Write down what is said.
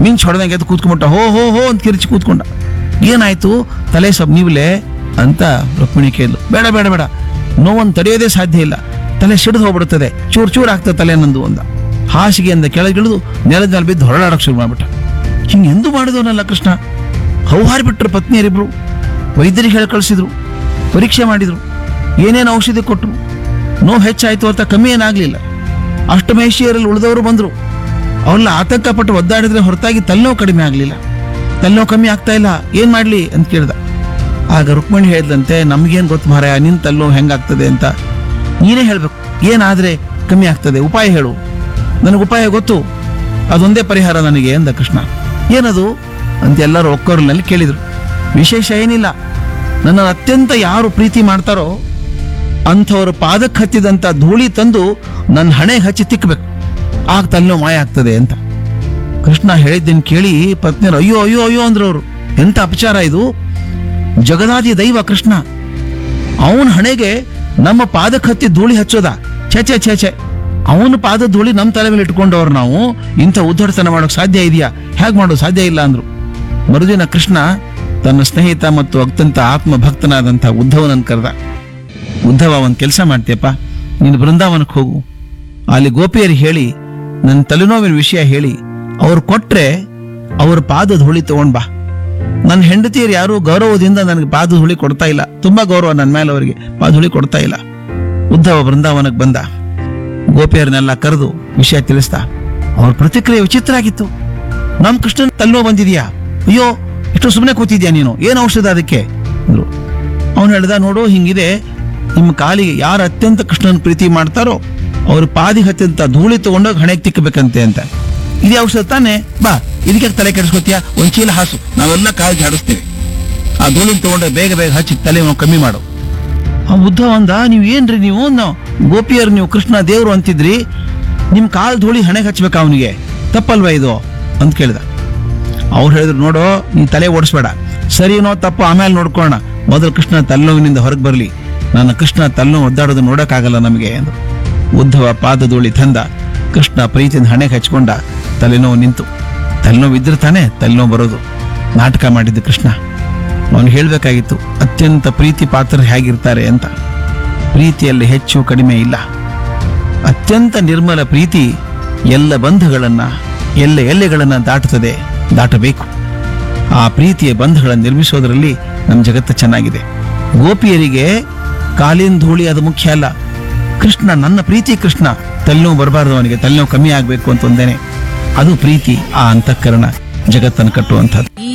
ಮಿಂಚ್ ಹೊಡೆದಂಗೆ ಎದ್ದು ಕೂತ್ಕೊಂಡ್ಬಿಟ್ಟ ಹೋ ಹೋ ಹೋ ಅಂತ ಕಿರಿಚಿ ಕೂತ್ಕೊಂಡ ಏನಾಯ್ತು ತಲೆ ಸ್ವಲ್ಪ ನೀವ್ಲೆ ಅಂತ ರುಕ್ಮಿಣಿ ಕೇಳಿದ್ಲು ಬೇಡ ಬೇಡ ಬೇಡ ನೋವನ್ನು ತಡೆಯೋದೇ ಸಾಧ್ಯ ಇಲ್ಲ ತಲೆ ಸಿಡಿದು ಹೋಗ್ಬಿಡುತ್ತದೆ ಚೂರ್ ಚೂರ್ ಆಗ್ತದೆ ತಲೆ ನಂದು ಅಂದ ಹಾಸಿಗೆಯಿಂದ ಕೆಳಗಿಳಿದು ನೆಲದ ಮೇಲೆ ಬಿದ್ದು ಹೊರಡಾಡಕ್ಕೆ ಶುರು ಮಾಡ್ಬಿಟ್ಟ ಹಿಂಗೆ ಎಂದು ಮಾಡಿದವನಲ್ಲ ಕೃಷ್ಣ ಹೌಹಾರಿಬಿಟ್ರು ಪತ್ನಿಯರಿಬ್ರು ವೈದ್ಯರಿಗೆ ಹೇಳಿ ಕಳಿಸಿದ್ರು ಪರೀಕ್ಷೆ ಮಾಡಿದ್ರು ಏನೇನು ಔಷಧಿ ಕೊಟ್ಟರು ನೋವು ಹೆಚ್ಚಾಯ್ತು ಅಂತ ಕಮ್ಮಿ ಏನಾಗಲಿಲ್ಲ ಅಷ್ಟಮೇಶಿಯರಲ್ಲಿ ಉಳಿದವರು ಬಂದರು ಅವರೆಲ್ಲ ಆತಂಕಪಟ್ಟು ಒದ್ದಾಡಿದ್ರೆ ಹೊರತಾಗಿ ತಲೆನೋವು ಕಡಿಮೆ ಆಗಲಿಲ್ಲ ತಲೆನೋವು ಕಮ್ಮಿ ಆಗ್ತಾ ಇಲ್ಲ ಏನು ಮಾಡಲಿ ಅಂತ ಕೇಳ್ದ ಆಗ ರುಕ್ಮಿಣಿ ಹೇಳಿದಂತೆ ನಮಗೇನು ಗೊತ್ತು ಮಾರಾಯ ನಿನ್ನ ತಲೆನೋವು ಹೆಂಗಾಗ್ತದೆ ಅಂತ ನೀನೇ ಹೇಳಬೇಕು ಏನಾದರೆ ಕಮ್ಮಿ ಆಗ್ತದೆ ಉಪಾಯ ಹೇಳು ನನಗೆ ಉಪಾಯ ಗೊತ್ತು ಅದೊಂದೇ ಪರಿಹಾರ ನನಗೆ ಅಂದ ಕೃಷ್ಣ ಏನದು ಅಂತ ಎಲ್ಲರೂ ಒಕ್ಕೋರ್ನಲ್ಲಿ ಕೇಳಿದರು ವಿಶೇಷ ಏನಿಲ್ಲ ನನ್ನನ್ನು ಅತ್ಯಂತ ಯಾರು ಪ್ರೀತಿ ಮಾಡ್ತಾರೋ ಅಂಥವ್ರ ಪಾದಕ್ಕೆ ಹತ್ತಿದಂಥ ಧೂಳಿ ತಂದು ನನ್ನ ಹಣೆಗೆ ಹಚ್ಚಿ ತಿಕ್ಕಬೇಕು ಆಗ ತಲೆನೋವು ಮಾಯ ಆಗ್ತದೆ ಅಂತ ಕೃಷ್ಣ ಹೇಳಿದ್ದನ್ನು ಕೇಳಿ ಪತ್ನಿಯರು ಅಯ್ಯೋ ಅಯ್ಯೋ ಅಯ್ಯೋ ಅಂದ್ರು ಅವರು ಎಂತ ಅಪಚಾರ ಇದು ಜಗದಾದಿ ದೈವ ಕೃಷ್ಣ ಅವನ ಹಣೆಗೆ ನಮ್ಮ ಪಾದಕ್ಕೆ ಹತ್ತಿ ಧೂಳಿ ಹಚ್ಚೋದ ಛೆ ಛೆ ಛೆ ಛೆ ಅವನ ಪಾದ ಧೂಳಿ ನಮ್ಮ ತಲೆ ಮೇಲೆ ಇಟ್ಕೊಂಡವ್ರು ನಾವು ಇಂಥ ಉದ್ದಡತನ ಮಾಡೋಕೆ ಸಾಧ್ಯ ಇದೆಯಾ ಹೇಗೆ ಮಾಡೋದು ಸಾಧ್ಯ ಇಲ್ಲ ಅಂದ್ರು ಮರುದಿನ ಕೃಷ್ಣ ತನ್ನ ಸ್ನೇಹಿತ ಮತ್ತು ಅತ್ಯಂತ ಆತ್ಮಭಕ್ತನಾದಂಥ ಉದ್ಧವನನ್ನು ಕರೆದ ಉದ್ಧವ ಒಂದು ಕೆಲಸ ಮಾಡ್ತೀಯಪ್ಪ ನೀನು ಬೃಂದಾವನಕ್ಕೆ ಹೋಗು ಅಲ್ಲಿ ಗೋಪಿಯರಿಗೆ ಹೇಳಿ ನನ್ನ ತಲೆನೋವಿನ ವಿಷಯ ಹೇಳಿ ಅವ್ರು ಕೊಟ್ರೆ ಅವ್ರ ಪಾದ ಧೂಳಿ ತಗೊಂಡ್ ಬಾ ನನ್ನ ಹೆಂಡತಿಯರು ಯಾರು ಗೌರವದಿಂದ ನನಗೆ ಪಾದ ಧೂಳಿ ಕೊಡ್ತಾ ಇಲ್ಲ ತುಂಬಾ ಗೌರವ ನನ್ನ ಮೇಲೆ ಅವರಿಗೆ ಪಾದ ಧೂಳಿ ಕೊಡ್ತಾ ಇಲ್ಲ ಉದ್ಧವ ಬೃಂದಾವನಕ್ಕೆ ಬಂದ ಗೋಪಿಯರನ್ನೆಲ್ಲ ಕರೆದು ವಿಷಯ ತಿಳಿಸ್ದ ಅವ್ರ ಪ್ರತಿಕ್ರಿಯೆ ವಿಚಿತ್ರ ಆಗಿತ್ತು ನಮ್ ಕೃಷ್ಣನ್ ತಲೆನೋವು ಬಂದಿದ್ಯಾ ಅಯ್ಯೋ ಇಷ್ಟು ಸುಮ್ಮನೆ ಕೂತಿದ್ಯಾ ನೀನು ಏನು ಔಷಧ ಅದಕ್ಕೆ ಅಂದ್ರು ಅವನು ಹೇಳ್ದ ನೋಡು ಹಿಂಗಿದೆ ನಿಮ್ಮ ಕಾಲಿಗೆ ಯಾರು ಅತ್ಯಂತ ಕೃಷ್ಣನ ಪ್ರೀತಿ ಮಾಡ್ತಾರೋ ಅವ್ರ ಪಾದಿಗೆ ಅತ್ಯಂತ ಧೂಳಿ ತಗೊಂಡೋಗಿ ಹಣೆಗೆ ತಿಕ್ಕಬೇಕಂತೆ ಅಂತ ಇದೇ ಔಷಧ ತಾನೆ ಬಾ ಇದಕ್ಕೆ ಯಾಕ್ ತಲೆ ಕೆಡಿಸ್ಕೊತೀಯ ಒಂದ್ ಚೀಲ ಹಾಸು ನಾವೆಲ್ಲ ಕಾಲಿಗೆ ಹಾಡಿಸ್ತೀವಿ ಆ ಧೂಳಿನ ತಗೊಂಡು ಬೇಗ ಬೇಗ ಹಚ್ಚಿ ತಲೆ ನೋವು ಕಮ್ಮಿ ಮಾಡು ಆ ಬುದ್ಧ ಅಂದ ನೀವು ಏನ್ರಿ ನೀವು ನಾವು ಗೋಪಿಯರು ನೀವು ಕೃಷ್ಣ ದೇವರು ಅಂತಿದ್ರಿ ನಿಮ್ ಕಾಲ್ ಧೂಳಿ ಹಣೆಗೆ ಹಚ್ಬೇಕಾ ಅವನಿಗೆ ತಪ್ಪಲ್ವಾ ಇದು ಅಂತ ಕೇಳಿದ ಅವ್ರು ಹೇಳಿದ್ರು ನೋಡೋ ನೀ ತಲೆ ಓಡಿಸ್ಬೇಡ ಸರಿನೋ ತಪ್ಪು ಆಮೇಲೆ ನೋಡ್ಕೊಳ್ಳೋಣ ಮೊದಲು ಕೃಷ್ಣ ತಲೆನೋವಿನಿಂದ ಹೊರಗೆ ಬರಲಿ ನನ್ನ ಕೃಷ್ಣ ತಲೆನೋವು ಒದ್ದಾಡೋದು ನೋಡೋಕ್ಕಾಗಲ್ಲ ನಮಗೆ ಎಂದು ಉದ್ಧವ ಪಾದ ಧೂಳಿ ತಂದ ಕೃಷ್ಣ ಪ್ರೀತಿಯಿಂದ ಹಣೆಗೆ ಹಚ್ಕೊಂಡ ತಲೆನೋವು ನಿಂತು ತಲೆನೋವು ಇದ್ರೆ ತಾನೇ ತಲೆನೋವು ಬರೋದು ನಾಟಕ ಮಾಡಿದ್ದು ಕೃಷ್ಣ ಅವನು ಹೇಳಬೇಕಾಗಿತ್ತು ಅತ್ಯಂತ ಪ್ರೀತಿ ಪಾತ್ರರು ಹೇಗಿರ್ತಾರೆ ಅಂತ ಪ್ರೀತಿಯಲ್ಲಿ ಹೆಚ್ಚು ಕಡಿಮೆ ಇಲ್ಲ ಅತ್ಯಂತ ನಿರ್ಮಲ ಪ್ರೀತಿ ಎಲ್ಲ ಬಂಧಗಳನ್ನ ಎಲ್ಲ ಎಲ್ಲೆಗಳನ್ನ ದಾಟುತ್ತದೆ ದಾಟಬೇಕು ಆ ಪ್ರೀತಿಯ ಬಂಧಗಳನ್ನು ನಿರ್ಮಿಸೋದ್ರಲ್ಲಿ ನಮ್ಮ ಜಗತ್ತು ಚೆನ್ನಾಗಿದೆ ಗೋಪಿಯರಿಗೆ ಕಾಲಿನ ಧೂಳಿ ಅದು ಮುಖ್ಯ ಅಲ್ಲ ಕೃಷ್ಣ ನನ್ನ ಪ್ರೀತಿ ಕೃಷ್ಣ ತಲೆನೋವು ಬರಬಾರ್ದು ಅವನಿಗೆ ತಲೆನೋವು ಕಮ್ಮಿ ಆಗಬೇಕು ಅಂತ ಒಂದೇನೆ ಅದು ಪ್ರೀತಿ ಆ ಅಂತಃಕರಣ ಜಗತ್ತನ್ನು ಕಟ್ಟುವಂಥದ್ದು